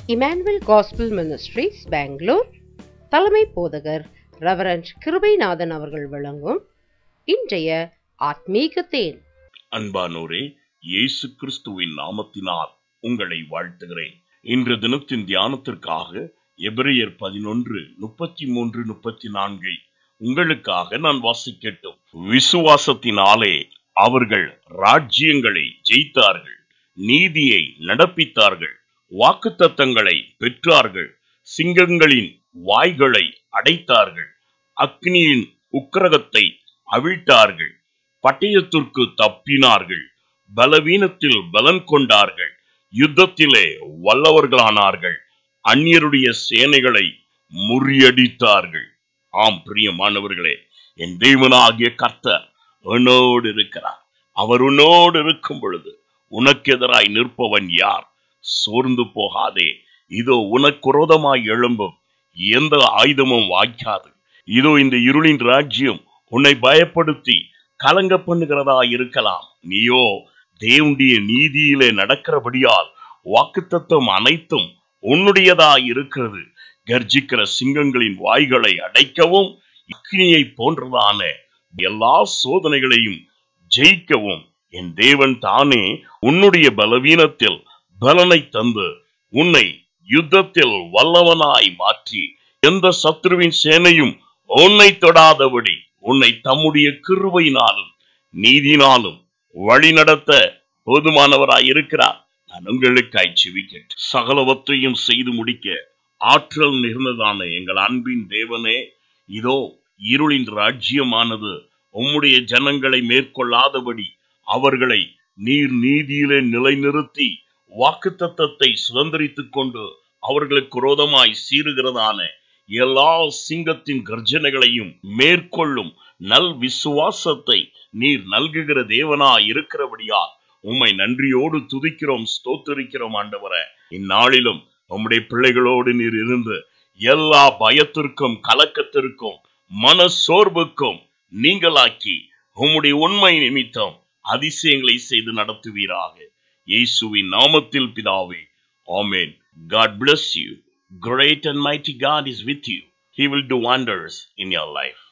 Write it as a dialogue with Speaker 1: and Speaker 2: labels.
Speaker 1: Emmanuel gospel ministries Bangalore தலைமை போதகர் reverend Kirubanathan அவர்கள் வழங்கும் இன்றைய ஆத்மீக தேன்
Speaker 2: அன்பானோரே இயேசு கிறிஸ்துவின் நாமத்தினால் உங்களை வாழ்த்துகிறேன் இன்று தினத்தின் தியானத்திற்காக எபிரேயர் பதினொன்று முப்பத்தி மூன்று முப்பத்தி நான்கை உங்களுக்காக நான் வாசிக்கட்டும் விசுவாசத்தினாலே அவர்கள் ராஜ்யங்களை ஜெயித்தார்கள் நீதியை நடப்பித்தார்கள் வாக்குத்தத்தங்களை பெற்றார்கள் சிங்கங்களின் வாய்களை அடைத்தார்கள் அக்னியின் உக்கிரகத்தை அவிழ்த்தார்கள் பட்டயத்திற்கு தப்பினார்கள் பலவீனத்தில் பலன் கொண்டார்கள் யுத்தத்திலே வல்லவர்களானார்கள் அந்நியருடைய சேனைகளை முறியடித்தார்கள் ஆம் பிரியமானவர்களே என் தேவனாகிய கர்த்தர் உன்னோடு இருக்கிறார் அவர் உன்னோடு இருக்கும் பொழுது உனக்கு எதிராய் நிற்பவன் யார் சோர்ந்து போகாதே இதோ உனக்கு விரோதமாய் எழும்பும் எந்த ஆயுதமும் வாய்க்காது இதோ இந்த இருளின் ராஜ்யம் உன்னை பயப்படுத்தி கலங்க பண்ணுகிறதா இருக்கலாம் நீயோ தேவனுடைய நீதியிலே நடக்கிறபடியால் வாக்குத்தத்தம் அனைத்தும் உன்னுடையதா இருக்கிறது கர்ஜிக்கிற சிங்கங்களின் வாய்களை அடைக்கவும் அக்னியை போன்றதான எல்லா சோதனைகளையும் ஜெயிக்கவும் என் தேவன் தானே உன்னுடைய பலவீனத்தில் பலனை தந்து உன்னை யுத்தத்தில் வல்லவனாய் மாற்றி எந்த சத்ருவின் சேனையும் உன்னை தொடாதபடி உன்னை தம்முடைய கிருபையினாலும் நீதினாலும் வழிநடத்த போதுமானவராய் இருக்கிறார் நான் உங்களுக்காய் செவிக்கேன் சகலவற்றையும் செய்து முடிக்க ஆற்றல் நிகழ்ந்ததான எங்கள் அன்பின் தேவனே இதோ இருளின் ராஜ்யமானது உம்முடைய ஜனங்களை மேற்கொள்ளாதபடி அவர்களை நீர் நீதியிலே நிலைநிறுத்தி வாக்குத்தத்தத்தை சுதந்திரித்துக் கொண்டு அவர்களுக்கு விரோதமாய் சீறுகிறதான எல்லா சிங்கத்தின் கர்ஜனைகளையும் மேற்கொள்ளும் நல் விசுவாசத்தை நீர் நல்குகிற தேவனா இருக்கிறபடியால் உம்மை நன்றியோடு துதிக்கிறோம் ஸ்தோத்தரிக்கிறோம் ஆண்டவரே இந்நாளிலும் உம்முடைய பிள்ளைகளோடு நீர் இருந்து எல்லா பயத்திற்கும் கலக்கத்திற்கும் மன சோர்வுக்கும் நீங்களாக்கி உம்முடைய உண்மை நிமித்தம் அதிசயங்களை செய்து நடத்துவீராக இயேசுவின் நாமத்தில் பிதாவே ஆமென் God bless you. Great and mighty God is with you. He will do wonders in your life.